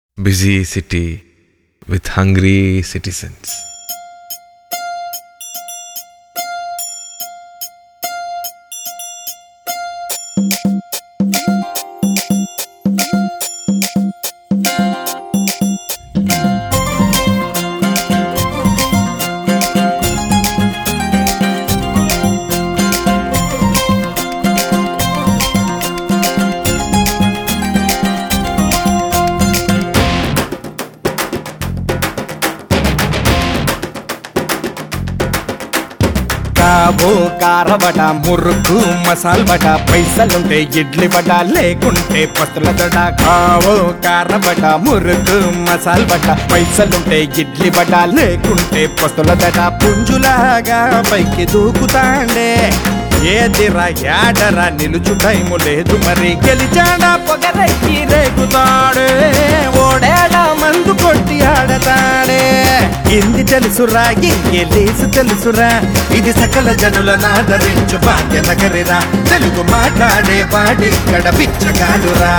busy city with hungry citizens. కాబో కారబట murukku మసాల్ బట పైసలుంటే idli బట లేకుంటే పస్తుల దడ కావో కారబట మురుకు మసాల్ బట పైసలుంటే ఇడ్లీ బట లేకుంటే పస్తుల దడ పుంజులాగా పైకి దూకుతాండే ఏదిరా యాడరా నిలుచు టైము లేదు మరి గెలిచాడా పొగరెక్కి రేగుతాడే ఓడేడా మందు కొట్టి ఆడతాడే ఇంది తెలుసురా ఇంకెలేసు తెలుసురా ఇది సకల జనుల నాదరించు భాగ్య నగరిరా తెలుగు మాట్లాడే వాడిక్కడ పిచ్చగాడురా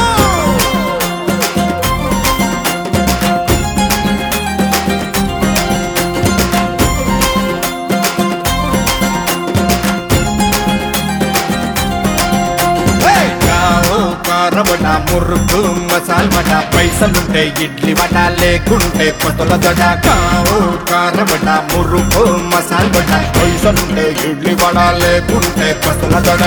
కావు కారబట మురుకు మసాల్ బట పైసలుంటే ఇడ్లీ బట లేకుంటే కొత్తల దడ కావు కారబట మురుకు మసాల్ బట పైసలుంటే ఇడ్లీ బట లేకుంటే కొత్తల దడ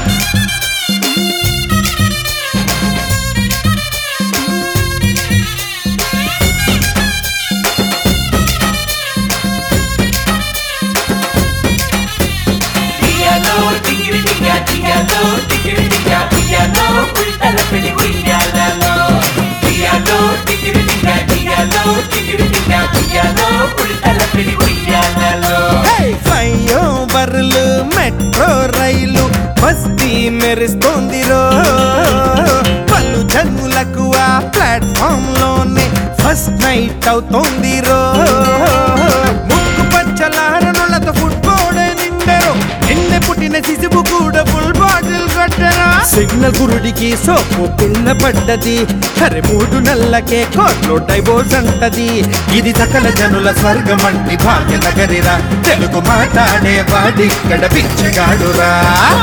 ఉయ్యాలో టింగిరి టింగా టింగాలో టింగిరి టింగా ఉయ్యాలో ఉల్టల పెళ్లి ఉయ్యాలలో ఉయ్యాలో టింగిరి టింగా టింగాలో టింగిరి టింగా ఉయ్యాలో ఉల్టల పెళ్లి ఉయ్యాలలో ఫ్లైఓవర్లు మెట్రో రైలు బస్తీ మెరుస్తోందిరో పలు జన్ములకు ఆ ప్లాట్ఫామ్ లోనే ఫస్ట్ నైట్ అవుతోందిరో ముక్కు పచ్చలారనులతో ఫుట్బాల్ నిండరు నిన్న పుట్టిన శిశువు కూడా ఫుల్ బాటిల్ కట్టరా సిగ్నల్ గురుడికి సోపు పిల్ల పడ్డది అరే మూడు నెలలకే కోర్టులో డైవోర్స్ అంటది ఇది సకల జనుల స్వర్గం అంటి భాగ్య నగరిరా తెలుగు మాట్లాడే వాడిక్కడ పిచ్చగాడురా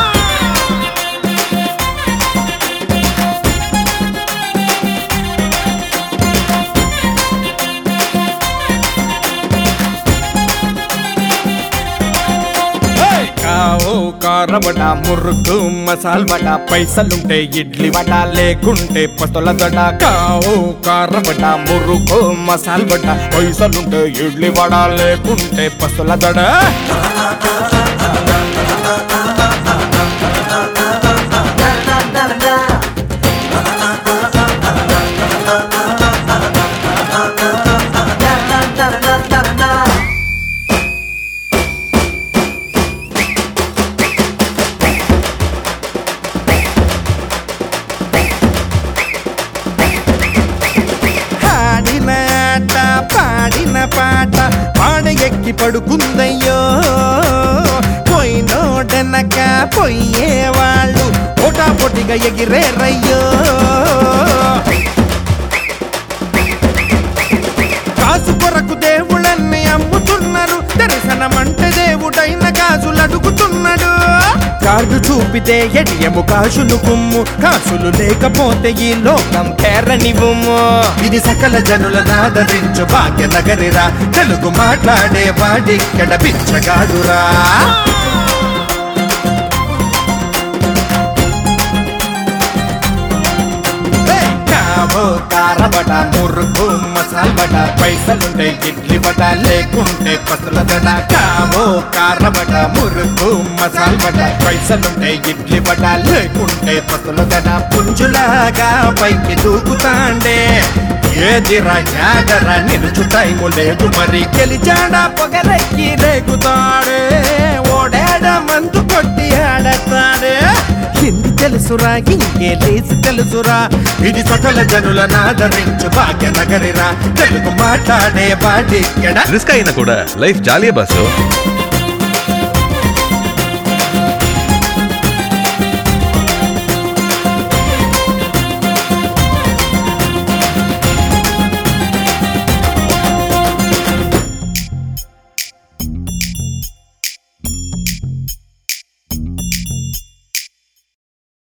కావు కారబట మురుకు మసాల్ బట పైసలుంటే ఇడ్లీ బట లేకుంటే పస్తుల దడ కావు కారబట మురుకు మసాల్ బట పైసలుంటే ఇడ్లీ బట లేకుంటే పస్తుల దడ ఆడిన ఆట పాడిన పాట పాడ ఎక్కి పడుకుందయ్యో పోయినోడనక పోయేవాళ్ళు పోటా పొటిగా ఎగిరేరయ్యో కాసు కొరకు దేవుళ్ళన్ని అమ్ముతున్నారు దర్శనమంటే దేవుడైన కాసులు అడుగుతున్నాడు కార్డు చూపితే ఎడియము కాసులు కుమ్ము కాసులు లేకపోతే ఈ లోకం కేరనివ్వము ఇది సకల జనుల నాదరించు భాగ్య నగరిరా తెలుగు మాట్లాడే వాడిక్కడ పిచ్చగాడురా కావో కారబట మురుకు మసాల్ బట పైసలుంటే ఇడ్లీ బట లేకుంటే పసుల దడ కావో కారబట మురుకు మసాల్ బట పైసలుంటే ఇడ్లీ బట లేకుంటే పసుల దడ పుంజులాగా పైకి దూకుతాండే ఏదిరా యాడరా నిలుచు టైము లేదు మరి గెలిచాడా పొగరెక్కి రేగుతాడే ఓడాడా మందు కొట్టి ఆడతాడే హిందీ తెలుసురా ఇంకే లేసి తెలుసురా ఇది సకల జనుల నాదరించు భాగ్య నగరిరా తెలుగు మాట్లాడే వాడిక్కడ రిస్క్ అయినా కూడా లైఫ్ జాలియే బాసు